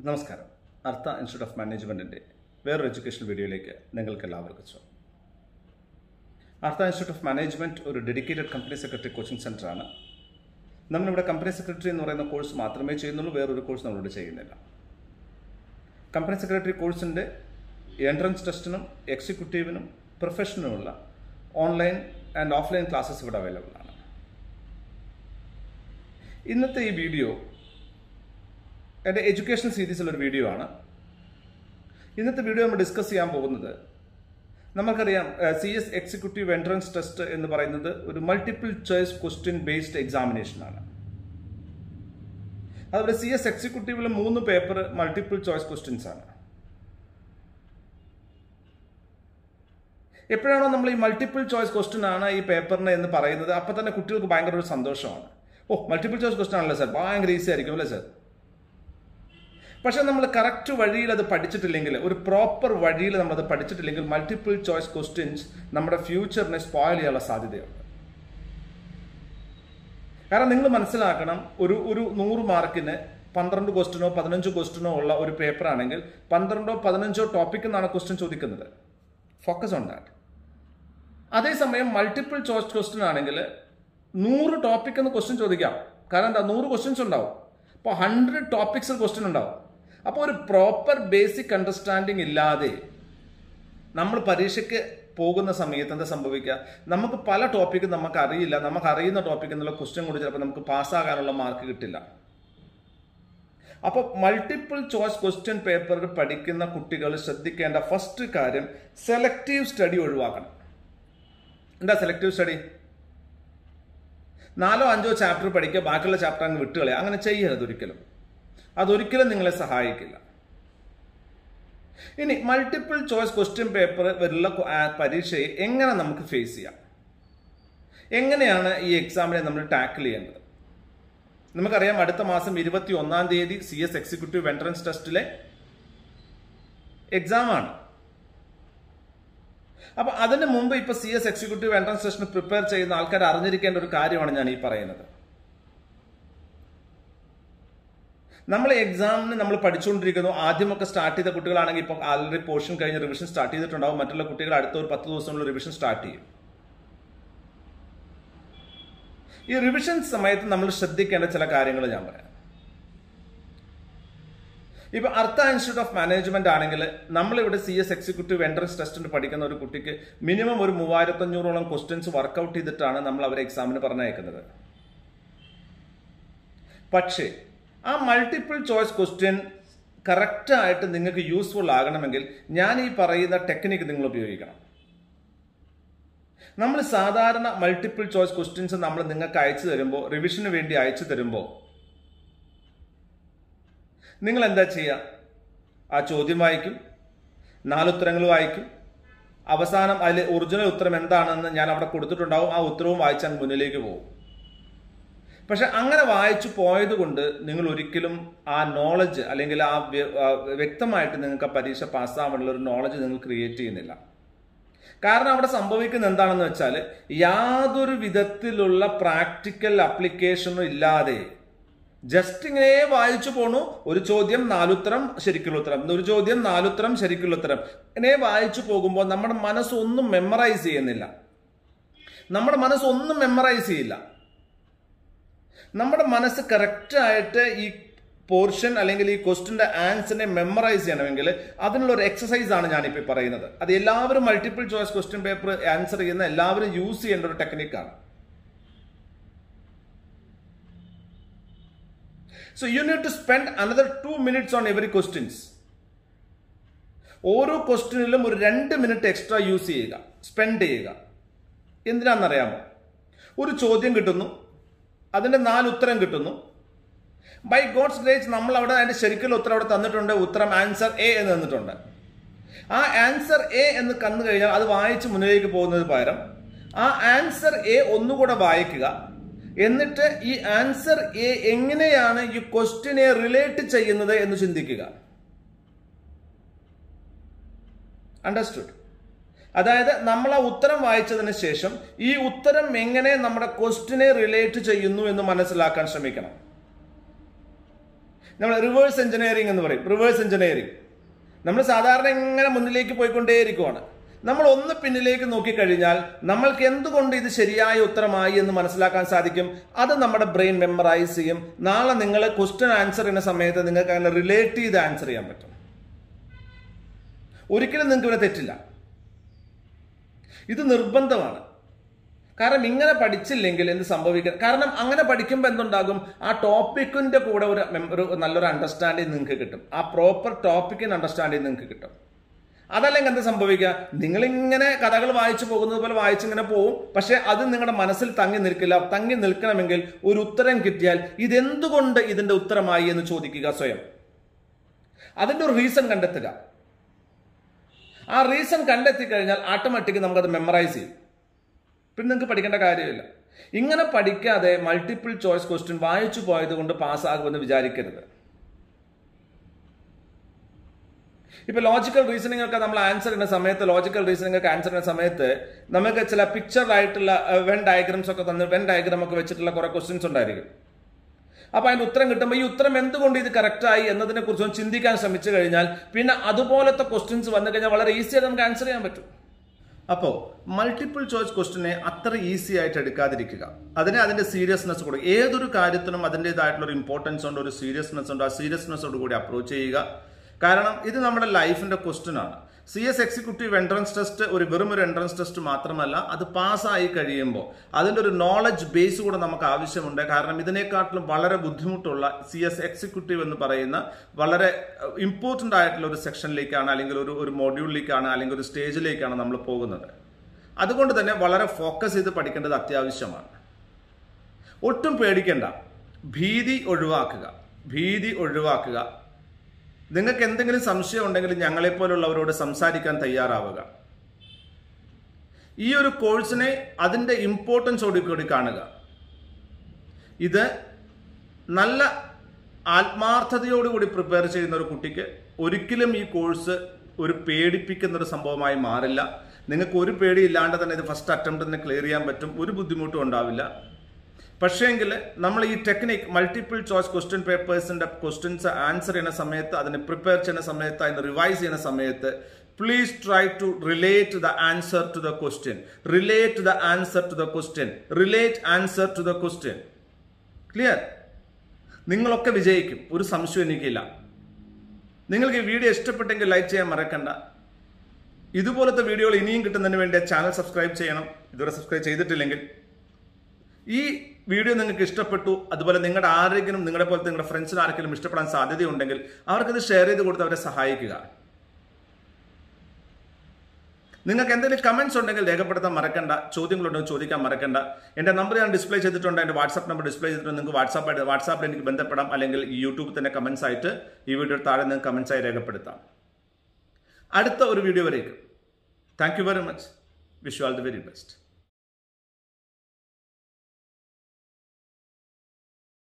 നമസ്കാരം അർത്ഥ institute of മാനേജ്മെൻറ്റിൻ്റെ വേറൊരു എഡ്യൂക്കേഷണൽ വീഡിയോയിലേക്ക് നിങ്ങൾക്ക് എല്ലാവർക്കും സ്വാഗതം അർത്ഥ ഇൻസ്റ്റിറ്റ്യൂട്ട് ഓഫ് മാനേജ്മെൻറ്റ് ഒരു ഡെഡിക്കേറ്റഡ് കമ്പനി സെക്രട്ടറി കോച്ചിങ് സെൻ്ററാണ് നമ്മളിവിടെ കമ്പനി സെക്രട്ടറി എന്ന് പറയുന്ന കോഴ്സ് മാത്രമേ ചെയ്യുന്നുള്ളൂ വേറൊരു കോഴ്സ് നമ്മളിവിടെ ചെയ്യുന്നില്ല കമ്പനി സെക്രട്ടറി കോഴ്സിൻ്റെ എൻട്രൻസ് ടെസ്റ്റിനും എക്സിക്യൂട്ടീവിനും പ്രൊഫഷനുമുള്ള ഓൺലൈൻ ആൻഡ് ഓഫ്ലൈൻ ക്ലാസ്സസ് ഇവിടെ അവൈലബിൾ ആണ് ഇന്നത്തെ ഈ വീഡിയോ എൻ്റെ എഡ്യൂക്കേഷൻ സീരീസിലൊരു വീഡിയോ ആണ് ഇന്നത്തെ വീഡിയോ നമ്മൾ ഡിസ്കസ് ചെയ്യാൻ പോകുന്നത് നമുക്കറിയാം C S executive entrance test എന്ന് പറയുന്നത് ഒരു multiple choice question based examination ആണ് അതുപോലെ സി എസ് എക്സിക്യൂട്ടീവിൽ മൂന്ന് പേപ്പർ മൾട്ടിപ്പിൾ ചോയ്സ് ക്വസ്റ്റ്യൻസ് ആണ് എപ്പോഴാണോ നമ്മൾ ഈ മൾട്ടിപ്പിൾ ചോയ്സ് ക്വസ്റ്റ്യൻ ആണ് ഈ പേപ്പറിന് എന്ന് പറയുന്നത് അപ്പൊ തന്നെ കുട്ടികൾക്ക് ഭയങ്കര ഒരു സന്തോഷമാണ് ഓ മൾട്ടിപ്പിൾ ചോയ്സ് ക്വസ്റ്റ്യൻ ആണല്ലോ സാർ ഭയങ്കര ഈസി ആയിരിക്കും അല്ലേ സാർ പക്ഷെ നമ്മൾ കറക്റ്റ് വഴിയിൽ അത് പഠിച്ചിട്ടില്ലെങ്കിൽ ഒരു പ്രോപ്പർ വഴിയിൽ നമ്മൾ അത് പഠിച്ചിട്ടില്ലെങ്കിൽ മൾട്ടിപ്പിൾ ചോയ്സ് ക്വസ്റ്റ്യൻസ് നമ്മുടെ ഫ്യൂച്ചറിനെ സ്പോയിൽ ചെയ്യാനുള്ള സാധ്യതയുണ്ട് കാരണം നിങ്ങൾ മനസ്സിലാക്കണം ഒരു ഒരു നൂറ് മാർക്കിന് പന്ത്രണ്ട് ക്വസ്റ്റ്യനോ പതിനഞ്ച് ക്വസ്റ്റ്യനോ ഉള്ള ഒരു പേപ്പർ ആണെങ്കിൽ പന്ത്രണ്ടോ പതിനഞ്ചോ ടോപ്പിക്കിൽ നിന്നാണ് ക്വസ്റ്റ്യൻ ചോദിക്കുന്നത് ഫോക്കസ് ഓൺ ദാറ്റ് അതേസമയം മൾട്ടിപ്പിൾ ചോയ്സ് ക്വസ്റ്റ്യൻ ആണെങ്കിൽ നൂറ് ടോപ്പിക് എന്ന് ക്വസ്റ്റ്യൻ ചോദിക്കാം കാരണം എന്താ നൂറ് ക്വസ്റ്റ്യൻസ് ഉണ്ടാവും അപ്പോൾ ഹൺഡ്രഡ് ടോപ്പിക്സിൽ ക്വസ്റ്റ്യൻ ഉണ്ടാവും അപ്പോൾ ഒരു പ്രോപ്പർ ബേസിക് അണ്ടർസ്റ്റാൻഡിങ് ഇല്ലാതെ നമ്മൾ പരീക്ഷയ്ക്ക് പോകുന്ന സമയത്ത് എന്താ സംഭവിക്കുക നമുക്ക് പല ടോപ്പിക്കും നമുക്ക് അറിയില്ല നമുക്ക് അറിയുന്ന ടോപ്പിക് എന്നുള്ള ക്വസ്റ്റ്യൻ കൂടി ചിലപ്പോൾ നമുക്ക് പാസ്സാകാനുള്ള മാർക്ക് കിട്ടില്ല അപ്പോൾ മൾട്ടിപ്പിൾ ചോയ്സ് ക്വസ്റ്റ്യൻ പേപ്പറിൽ പഠിക്കുന്ന കുട്ടികൾ ശ്രദ്ധിക്കേണ്ട ഫസ്റ്റ് കാര്യം സെലക്റ്റീവ് സ്റ്റഡി ഒഴിവാക്കണം എന്താ സെലക്റ്റീവ് സ്റ്റഡി നാലോ അഞ്ചോ ചാപ്റ്റർ പഠിക്കുക ബാക്കിയുള്ള ചാപ്റ്റർ അങ്ങ് വിട്ടുകളയുക അങ്ങനെ ചെയ്യരുത് ഒരിക്കലും അതൊരിക്കലും നിങ്ങളെ സഹായിക്കില്ല ഇനി മൾട്ടിപ്പിൾ ചോയ്സ് ക്വസ്റ്റ്യൻ പേപ്പർ വരുന്ന പരീക്ഷയെ എങ്ങനെ നമുക്ക് ഫേസ് ചെയ്യാം എങ്ങനെയാണ് ഈ എക്സാമിനെ നമ്മൾ ടാക്കിൾ ചെയ്യേണ്ടത് നമുക്കറിയാം അടുത്ത മാസം ഇരുപത്തി ഒന്നാം തീയതി സി എസ് എക്സിക്യൂട്ടീവ് എൻട്രൻസ് ടെസ്റ്റിലെ എക്സാം ആണ് അപ്പൊ അതിന് മുമ്പ് ഇപ്പൊ സി എസ് എക്സിക്യൂട്ടീവ് എൻട്രൻസ് ടെസ്റ്റിന് പ്രിപ്പയർ ചെയ്യുന്ന ആൾക്കാർ അറിഞ്ഞിരിക്കേണ്ട ഒരു കാര്യമാണ് ഞാൻ ഈ പറയുന്നത് നമ്മൾ എക്സാമിന് നമ്മൾ പഠിച്ചുകൊണ്ടിരിക്കുന്നു ആദ്യമൊക്കെ സ്റ്റാർട്ട് ചെയ്ത കുട്ടികളാണെങ്കിൽ ഇപ്പം ആൾറെഡി പോർഷൻ കഴിഞ്ഞ് റിവിഷൻ സ്റ്റാർട്ട് ചെയ്തിട്ടുണ്ടാവും മറ്റുള്ള കുട്ടികൾ അടുത്ത ഒരു പത്ത് ദിവസമുള്ള റിവിഷൻ സ്റ്റാർട്ട് ചെയ്യും ഈ റിവിഷൻ സമയത്ത് നമ്മൾ ശ്രദ്ധിക്കേണ്ട ചില കാര്യങ്ങൾ ഞാൻ പറയാം ഇപ്പൊ അർത്ഥ ഇൻസ്റ്റിറ്റ്യൂട്ട് ഓഫ് മാനേജ്മെന്റ് ആണെങ്കിൽ നമ്മളിവിടെ സി എസ് എക്സിക്യൂട്ടീവ് എൻട്രൻസ് ടെസ്റ്റിന് പഠിക്കുന്ന ഒരു കുട്ടിക്ക് മിനിമം ഒരു മൂവായിരത്തഞ്ഞൂറോളം ക്വസ്റ്റ്യൻസ് വർക്കൗട്ട് ചെയ്തിട്ടാണ് നമ്മൾ അവരെ എക്സാമിന് പറഞ്ഞയക്കുന്നത് പക്ഷേ ആ മൾട്ടിപ്പിൾ ചോയ്സ് ക്വസ്റ്റ്യൻ കറക്റ്റായിട്ട് നിങ്ങൾക്ക് യൂസ്ഫുൾ ആകണമെങ്കിൽ ഞാൻ ഈ പറയുന്ന ടെക്നിക്ക് നിങ്ങൾ ഉപയോഗിക്കണം നമ്മൾ സാധാരണ മൾട്ടിപ്പിൾ ചോയ്സ് ക്വസ്റ്റ്യൻസ് നമ്മൾ നിങ്ങൾക്ക് അയച്ചു തരുമ്പോൾ റിവിഷന് വേണ്ടി അയച്ചു തരുമ്പോൾ നിങ്ങൾ എന്താ ചെയ്യുക ആ ചോദ്യം വായിക്കും നാലുത്തരങ്ങൾ വായിക്കും അവസാനം അതിൽ ഒറിജിനൽ ഉത്തരം എന്താണെന്ന് ഞാൻ അവിടെ കൊടുത്തിട്ടുണ്ടാവും ആ ഉത്തരവും വായിച്ചാൽ മുന്നിലേക്ക് പോകും പക്ഷെ അങ്ങനെ വായിച്ചു പോയത് കൊണ്ട് നിങ്ങൾ ഒരിക്കലും ആ നോളജ് അല്ലെങ്കിൽ ആ വ്യക്തമായിട്ട് നിങ്ങൾക്ക് ആ പരീക്ഷ പാസ്സാവാനുള്ള ഒരു നോളജ് നിങ്ങൾ ക്രിയേറ്റ് ചെയ്യുന്നില്ല കാരണം അവിടെ സംഭവിക്കുന്നത് എന്താണെന്ന് വെച്ചാൽ യാതൊരു വിധത്തിലുള്ള പ്രാക്ടിക്കൽ അപ്ലിക്കേഷനും ഇല്ലാതെ ജസ്റ്റ് ഇങ്ങനെ വായിച്ചു പോണു ഒരു ചോദ്യം നാലുത്തരം ശരിക്കുള്ള ഉത്തരം ഒരു ചോദ്യം നാലുത്തരം ശരിക്കുള്ള ഉത്തരം ഇങ്ങനെ വായിച്ചു പോകുമ്പോൾ നമ്മുടെ മനസ്സൊന്നും മെമ്മറൈസ് ചെയ്യുന്നില്ല നമ്മുടെ മനസ്സൊന്നും മെമ്മറൈസ് ചെയ്യില്ല നമ്മുടെ മനസ്സ് കറക്റ്റായിട്ട് ഈ പോർഷൻ അല്ലെങ്കിൽ ഈ ക്വസ്റ്റിന്റെ ആൻസറിനെ മെമ്മറൈസ് ചെയ്യണമെങ്കിൽ അതിനുള്ള ഒരു എക്സസൈസ് ആണ് ഞാനിപ്പോൾ പറയുന്നത് അത് എല്ലാവരും multiple choice question paper answer ചെയ്യുന്ന എല്ലാവരും യൂസ് ചെയ്യേണ്ട ഒരു ടെക്നിക്കാണ് so you need to spend another two minutes on every questions ഓരോ ക്വസ്റ്റ്യനിലും ഒരു രണ്ട് മിനിറ്റ് എക്സ്ട്രാ യൂസ് ചെയ്യുക സ്പെൻഡ് ചെയ്യുക എന്തിനാണെന്നറിയാമോ ഒരു ചോദ്യം കിട്ടുന്നു അതിന്റെ നാല് ഉത്തരം കിട്ടുന്നു ബൈ ഗോഡ്സ് ഗ്രേസ് നമ്മൾ അവിടെ അതിന്റെ ശരിക്കുള്ള ഉത്തരം അവിടെ തന്നിട്ടുണ്ട് ഉത്തരം ആൻസർ എ എന്ന് തന്നിട്ടുണ്ട് ആ ആൻസർ എ എന്ന് കന്നു കഴിഞ്ഞാൽ അത് വായിച്ച് മുന്നിലേക്ക് പോകുന്നത് പകരം ആ ആൻസർ എ ഒന്നുകൂടെ വായിക്കുക എന്നിട്ട് ഈ ആൻസർ എ എങ്ങനെയാണ് ഈ ക്വസ്റ്റിനെ റിലേറ്റ് ചെയ്യുന്നത് എന്ന് ചിന്തിക്കുക അണ്ടർസ്റ്റുഡ് അതായത് നമ്മൾ ആ ഉത്തരം വായിച്ചതിന് ശേഷം ഈ ഉത്തരം എങ്ങനെ നമ്മുടെ ക്വസ്റ്റിനെ റിലേറ്റ് ചെയ്യുന്നു എന്ന് മനസ്സിലാക്കാൻ ശ്രമിക്കണം നമ്മൾ റിവേഴ്സ് എഞ്ചിനീയറിംഗ് എന്ന് പറയും റിവേഴ്സ് എഞ്ചിനീയറിംഗ് നമ്മൾ സാധാരണ ഇങ്ങനെ മുന്നിലേക്ക് പോയിക്കൊണ്ടേയിരിക്കുവാണ് നമ്മൾ ഒന്ന് പിന്നിലേക്ക് നോക്കിക്കഴിഞ്ഞാൽ നമ്മൾക്ക് എന്തുകൊണ്ട് ഇത് ശരിയായ ഉത്തരമായി എന്ന് മനസ്സിലാക്കാൻ സാധിക്കും അത് നമ്മുടെ ബ്രെയിൻ മെമ്മറൈസ് ചെയ്യും നാളെ നിങ്ങൾ ക്വസ്റ്റ്യൻ ആൻസർ ചെയ്യുന്ന സമയത്ത് നിങ്ങൾക്ക് അങ്ങനെ റിലേറ്റ് ചെയ്ത് ആൻസർ ചെയ്യാൻ പറ്റും ഒരിക്കലും നിങ്ങൾക്ക് ഇവിടെ തെറ്റില്ല ഇത് നിർബന്ധമാണ് കാരണം ഇങ്ങനെ പഠിച്ചില്ലെങ്കിൽ എന്ത് സംഭവിക്കും കാരണം അങ്ങനെ പഠിക്കുമ്പോൾ എന്തുണ്ടാകും ആ ടോപ്പിക്കിന്റെ കൂടെ ഒരു mem- ഒരു നല്ലൊരു അണ്ടർസ്റ്റാൻഡിങ് നിങ്ങൾക്ക് കിട്ടും ആ പ്രോപ്പർ ടോപ്പിക്കിന് അണ്ടർസ്റ്റാൻഡിങ് നിങ്ങൾക്ക് കിട്ടും അതല്ലെങ്കിൽ എന്ത് സംഭവിക്കുക നിങ്ങളിങ്ങനെ കഥകൾ വായിച്ചു പോകുന്നത് പോലെ വായിച്ചിങ്ങനെ പോവും പക്ഷെ അത് നിങ്ങളുടെ മനസ്സിൽ തങ്ങി നിൽക്കില്ല തങ്ങി നിൽക്കണമെങ്കിൽ ഒരു ഉത്തരം കിട്ടിയാൽ ഇതെന്തുകൊണ്ട് ഇതിന്റെ ഉത്തരമായി എന്ന് ചോദിക്കുക സ്വയം അതിന്റെ ഒരു റീസൺ കണ്ടെത്തുക ആ റീസൺ കണ്ടെത്തി കഴിഞ്ഞാൽ ഓട്ടോമാറ്റിക് നമുക്കത് മെമ്മറൈസ് ചെയ്യും പിന്നെ നിങ്ങൾക്ക് പഠിക്കേണ്ട കാര്യമില്ല ഇങ്ങനെ പഠിക്കാതെ മൾട്ടിപ്പിൾ ചോയ്സ് ക്വസ്റ്റ്യൻ വായിച്ചു പോയത് കൊണ്ട് പാസ്സാകുമെന്ന് വിചാരിക്കരുത് ഇപ്പൊ ലോജിക്കൽ റീസണിംഗ് ഒക്കെ നമ്മൾ ആൻസർ ചെയ്യുന്ന സമയത്ത് ലോജിക്കൽ റീസണിംഗ് ഒക്കെ ആൻസർ ചെയ്യുന്ന സമയത്ത് നമുക്ക് ചില പിക്ചർ ആയിട്ടുള്ള വെൻ ഡയഗ്രംസ് ഒക്കെ തന്ന് വെൻ ഡയഗ്രാം ഒക്കെ വെച്ചിട്ടുള്ള കുറെ ക്വസ്റ്റ്യൻസ് ഉണ്ടായിരിക്കും അപ്പൊ അതിന്റെ ഉത്തരം കിട്ടുമ്പോൾ ഈ ഉത്തരം എന്തുകൊണ്ട് ഇത് കറക്റ്റ് ആയി എന്നതിനെ കുറിച്ച് ഒന്ന് ചിന്തിക്കാൻ ശ്രമിച്ചു കഴിഞ്ഞാൽ പിന്നെ അതുപോലത്തെ ക്വസ്റ്റ്യൻസ് വന്നു കഴിഞ്ഞാൽ വളരെ ഈസി ആയിട്ട് നമുക്ക് ആൻസർ ചെയ്യാൻ പറ്റും അപ്പോൾ മൾട്ടിപ്പിൾ ചോയ്സ് ക്വസ്റ്റിനെ അത്ര ഈസി ആയിട്ട് എടുക്കാതിരിക്കുക അതിനെ അതിന്റെ സീരിയസ്നെസ് കൊടുക്കുക ഏതൊരു കാര്യത്തിനും അതിൻ്റെതായിട്ടുള്ള ഒരു ഇമ്പോർട്ടൻസ് ഉണ്ട് ഒരു സീരിയസ്നെസ് ഉണ്ട് ആ സീരിയസ്നെസ്സോട് കൂടി അപ്രോച്ച് ചെയ്യുക കാരണം ഇത് നമ്മുടെ ലൈഫിന്റെ ക്വസ്റ്റ്യൻ ആണ് C S executive entrance test ഒരു വെറും ഒരു എൻട്രൻസ് ടെസ്റ്റ് മാത്രമല്ല അത് പാസ്സായി കഴിയുമ്പോൾ അതിൻ്റെ ഒരു നോളജ് ബേസ് കൂടെ നമുക്ക് ആവശ്യമുണ്ട് കാരണം ഇതിനെക്കാട്ടിലും വളരെ ബുദ്ധിമുട്ടുള്ള സി എസ് എക്സിക്യൂട്ടീവ് എന്ന് പറയുന്ന വളരെ ഇമ്പോർട്ടൻ്റ് ആയിട്ടുള്ള ഒരു സെക്ഷനിലേക്കാണ് അല്ലെങ്കിൽ ഒരു ഒരു മോഡ്യൂളിലേക്കാണ് അല്ലെങ്കിൽ ഒരു സ്റ്റേജിലേക്കാണ് നമ്മൾ പോകുന്നത് അതുകൊണ്ട് തന്നെ വളരെ ഫോക്കസ് ചെയ്ത് പഠിക്കേണ്ടത് അത്യാവശ്യമാണ് ഒട്ടും പേടിക്കേണ്ട ഭീതി ഒഴിവാക്കുക ഭീതി ഒഴിവാക്കുക നിങ്ങൾക്ക് എന്തെങ്കിലും സംശയം ഉണ്ടെങ്കിൽ ഞങ്ങളെപ്പോലുള്ളവരോട് സംസാരിക്കാൻ തയ്യാറാവുക ഈ ഒരു കോഴ്സിനെ അതിൻ്റെ ഇമ്പോർട്ടൻസോട് കൂടി കാണുക ഇത് നല്ല ആത്മാർത്ഥതയോടുകൂടി പ്രിപ്പയർ ചെയ്യുന്ന ഒരു കുട്ടിക്ക് ഒരിക്കലും ഈ കോഴ്സ് ഒരു പേടിപ്പിക്കുന്ന ഒരു സംഭവമായി മാറില്ല നിങ്ങൾക്ക് ഒരു പേടി ഇല്ലാണ്ട് തന്നെ ഇത് ഫസ്റ്റ് അറ്റംപ്റ്റ് തന്നെ ക്ലിയർ ചെയ്യാൻ പറ്റും ഒരു ബുദ്ധിമുട്ടും ഉണ്ടാവില്ല പക്ഷേങ്കിൽ നമ്മൾ ഈ ടെക്നിക് മൾട്ടിപ്പിൾ ചോയ്സ് ക്വസ്റ്റ്യൻ പേപ്പേഴ്സിന്റെ ക്വസ്റ്റ്യൻസ് ആൻസർ ചെയ്യുന്ന സമയത്ത് അതിനെ പ്രിപ്പയർ ചെയ്യുന്ന സമയത്ത് അതിനെ റിവൈസ് ചെയ്യുന്ന സമയത്ത് please try to relate the answer to the question relate the answer to the question relate answer to the question clear നിങ്ങളൊക്കെ വിജയിക്കും ഒരു സംശയം എനിക്കില്ല നിങ്ങൾക്ക് ഈ വീഡിയോ ഇഷ്ടപ്പെട്ടെങ്കിൽ ലൈക്ക് ചെയ്യാൻ മറക്കണ്ട ഇതുപോലത്തെ വീഡിയോകൾ ഇനിയും കിട്ടുന്നതിന് വേണ്ടി ചാനൽ സബ്സ്ക്രൈബ് ചെയ്യണം ഇതുവരെ സബ്സ്ക്രൈബ് ചെയ്തിട്ടില്ലെങ്കിൽ ഈ വീഡിയോ നിങ്ങൾക്ക് ഇഷ്ടപ്പെട്ടു അതുപോലെ നിങ്ങളുടെ ആരെങ്കിലും നിങ്ങളുടെ പോലത്തെ നിങ്ങളുടെ ഫ്രണ്ട്സിന് ആർക്കെങ്കിലും ഇഷ്ടപ്പെടാൻ സാധ്യതയുണ്ടെങ്കിൽ അവർക്കത് ഷെയർ ചെയ്ത് കൊടുത്ത് അവരെ സഹായിക്കുക നിങ്ങൾക്ക് എന്തെങ്കിലും കമന്റ്സ് ഉണ്ടെങ്കിൽ രേഖപ്പെടുത്താൻ മറക്കണ്ട ചോദ്യങ്ങളുണ്ടെങ്കിൽ ചോദിക്കാൻ മറക്കണ്ട എൻ്റെ നമ്പർ ഞാൻ ഡിസ്പ്ലേ ചെയ്തിട്ടുണ്ട് എൻ്റെ വാട്സാപ്പ് നമ്പർ ഡിസ്പ്ലേ ചെയ്തിട്ടുണ്ട് നിങ്ങൾക്ക് വാട്സാപ്പ് വാട്സാപ്പിൽ എനിക്ക് ബന്ധപ്പെടാം അല്ലെങ്കിൽ ഈ യൂട്യൂബിൽ തന്നെ കമന്റ്സ് ആയിട്ട് ഈ വീഡിയോ താഴെ നിങ്ങൾക്ക് കമന്റ്സ് ആയി രേഖപ്പെടുത്താം അടുത്ത ഒരു വീഡിയോ വരേക്കും thank you very much wish you all the very best